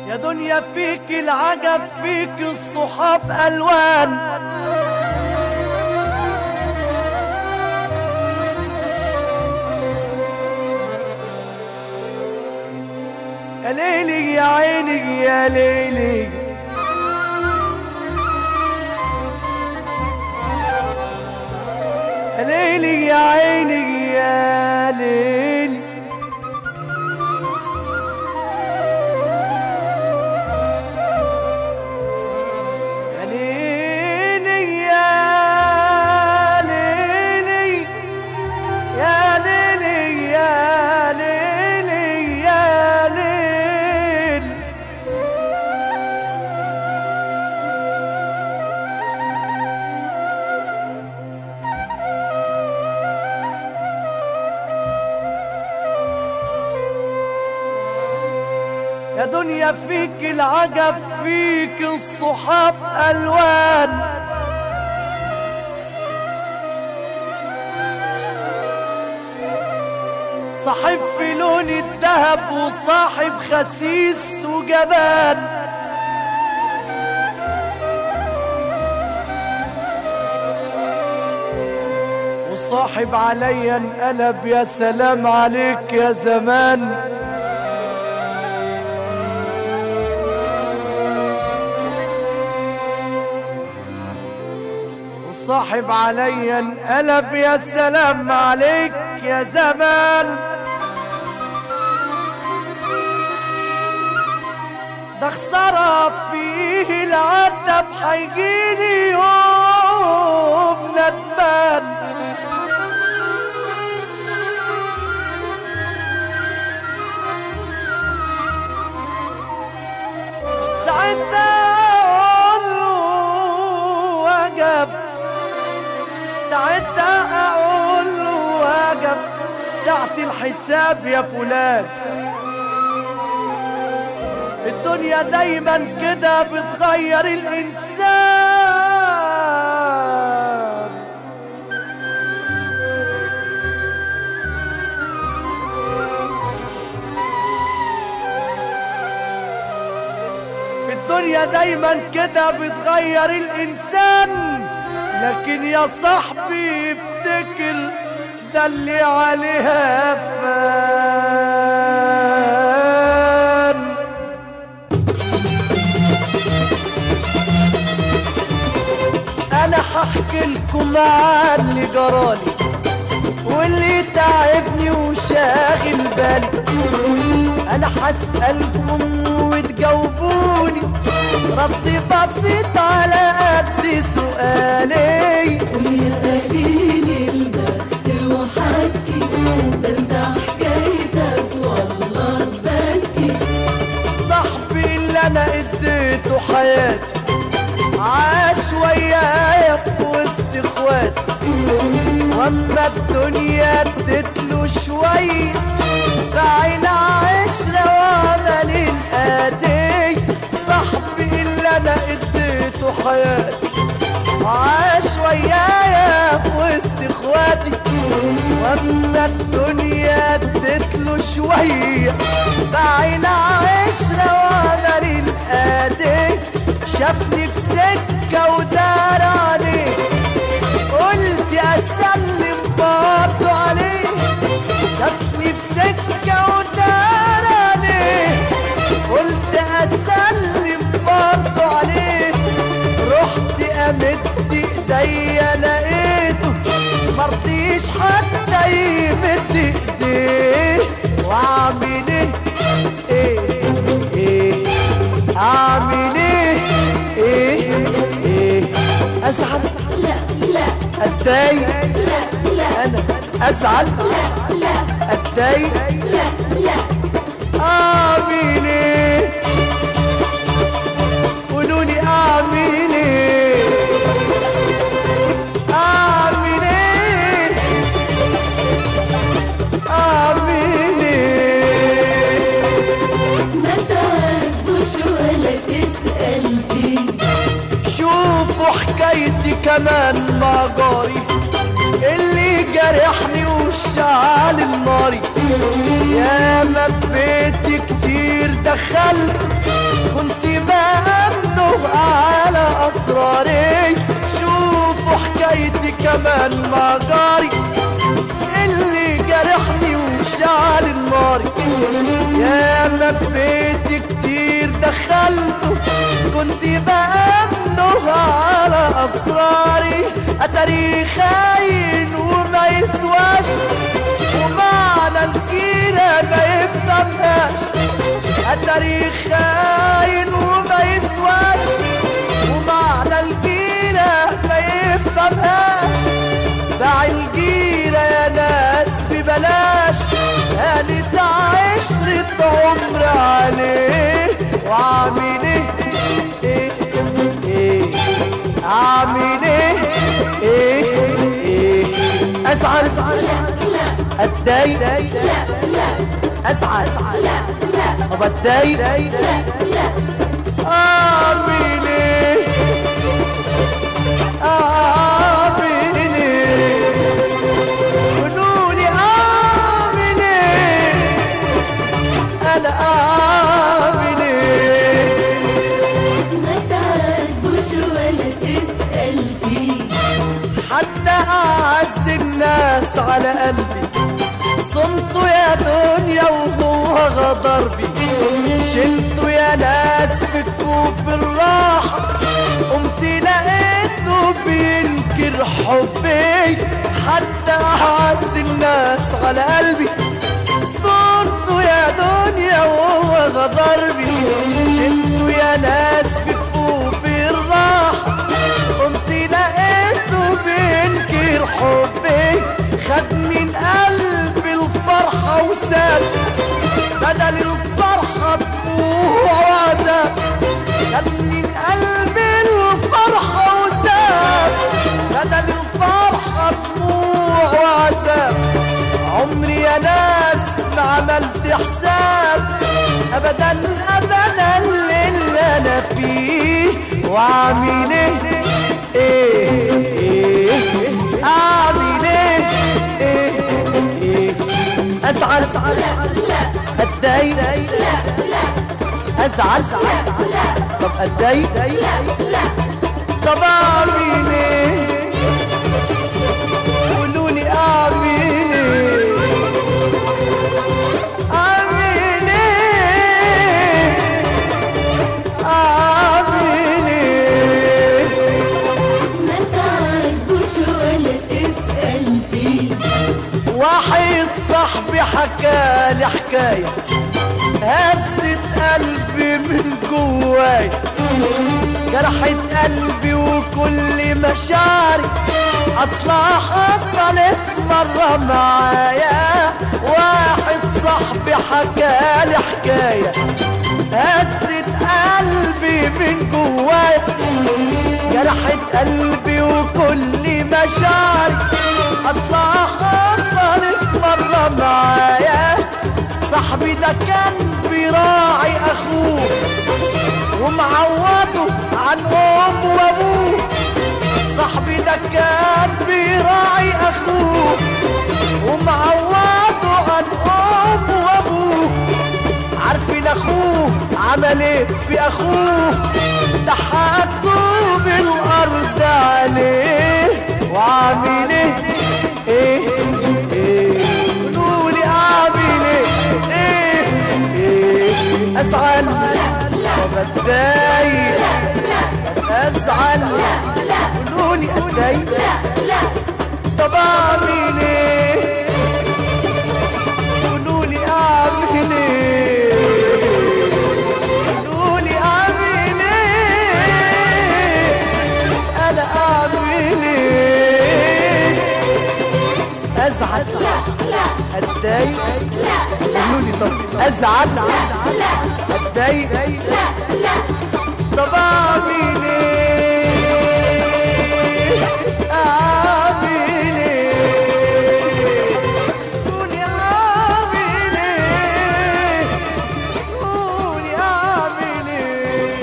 يا دنيا فيك العجب فيك الصحاب ألوان يا ليلي يا عيني يا ليلي يا ليلي يا عيني يا ليلي يا ليلي يا ليلي يا ليلي يا ليلي يا ليل يا دنيا فيك العجب فيك الصحاب ألوان صاحب في لون الذهب وصاحب خسيس وجبان وصاحب عليا انقلب يا سلام عليك يا زمان وصاحب عليا انقلب يا سلام عليك يا زمان ده خسارة فيه العتب هيجيلي يوم ندمان ساعتها اقول له وجب ساعتها اقول له وجب ساعة الحساب يا فلان الدنيا دايما كده بتغير الانسان الدنيا دايما كده بتغير الانسان لكن يا صاحبي افتكر ده اللي عليها فان انا هحكي لكم عن اللي جرالي واللي تعبني وشاغل بالي انا هسألكم وتجاوبوني ردي بسيط على قد سؤالي قول يا قليل البخت وحكي ده انت حكايتك والله تبكي صاحبي اللي انا اديته حياتي عاش ويايا في وسط اخواتي واما الدنيا اديتله شوية بعين عشرة وعمل القاتي صاحبي اللي انا اديته حياتي عاش ويايا في وسط اخواتي واما الدنيا اديتله شوية بعين عشرة وعمل القاتي شافني في سكة ودار عليه قلت اسلم برضه عليه شافني في سكة ودار عليه قلت اسلم برضه عليه رحت امد ايديا لقيته مرضيش حتى يمد ايديه واعمل ايه ايه ايه اعمل ايه ايه ايه ازعل لا لا اتضايق لا لا انا ازعل لا اتضايق لا لا اعمل ايه قولوا لي اعمل ايه اعمل ايه اعمل ايه ما تعبوش ولا تسأل فيه شوفوا حكايتي كمان مع جاري اللي جرحني وشعل الناري يا ما بيتي كتير دخلت كمان مع جاري اللي جرحني وشعل النار يا ما في بيتي كتير دخلته كنت بأمنه على أسراري أتاري خاين وما يسواش ومعنى الكيرة ما يفهمهاش التاريخ خاين وما يسواش ومعنى الجيرة ما يفهمهاش باع الجيرة يا ناس ببلاش هانت عشرة عمر عليه وعامل ايه ايه ايه عامل ايه ايه ايه ازعل ازعل لا اتضايق لا لا ازعل لا لا طب اتضايق لا لا اعمل ايه اعمل ايه قولولي اعمل ايه انا اعمل ايه ما تعاتبوش ولا تسأل فيه حتى اعز الناس على قلبي صمته يا دنيا وهو غدر بي شلته يا ناس في كفوف الراحة قمت لقيته بينكر حبي حتى اعز الناس على قلبي صرته يا دنيا وهو غدر بي شلته يا ناس في كفوف الراحة قمت لقيته بينكر حبي خد من قلبي الفرحة وساب بدل الفرحة دموع وعذاب خد من قلبي الفرحة وساب بدل الفرحة دموع وعذاب عمري يا ناس ما عملت حساب ابدا ابدا اللي انا فيه واعمل ايه ايه ايه اعمل ايه ايه ايه ازعل لا اتضايق لا لا ازعل طب اتضايق لا طب اعمل ايه قولوا لي اعمل ايه اعمل ايه اعمل ايه ما تعاتبوش ولا تسأل فيه واحد صاحبي حكالي حكاية هزت قلبي من جواي جرحت قلبي وكل مشاعري اصلها حصلت مرة معايا واحد صاحبي حكالي حكاية هزت قلبي من جواي جرحت قلبي وكل مشاعري اصلها حصلت مرة معايا صاحبي ده كان بيراعي اخوه ومعوضه عن ام وابوه صاحبي ده كان بيراعي اخوه ومعوضه عن ام وابوه عارفين اخوه عمل ايه في اخوه ضحكته بالارض عليه وعامل ايه ايه ايه قولولي اعمل ايه ايه ايه ازعل طب اتضايق ازعل قولولي اتضايق لا طب اعمل ايه قولولي اعمل ايه قولولي اعمل ايه انا اعمل ايه ازعل لا اتضايق لا قولولي طب ازعل لا اتضايق لا لا طب اعمل ايه اعمل ايه قولي اعمل ايه قولي اعمل ايه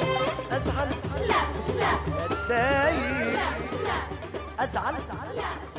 ازعل لا لا اتضايق لا ازعل ازعل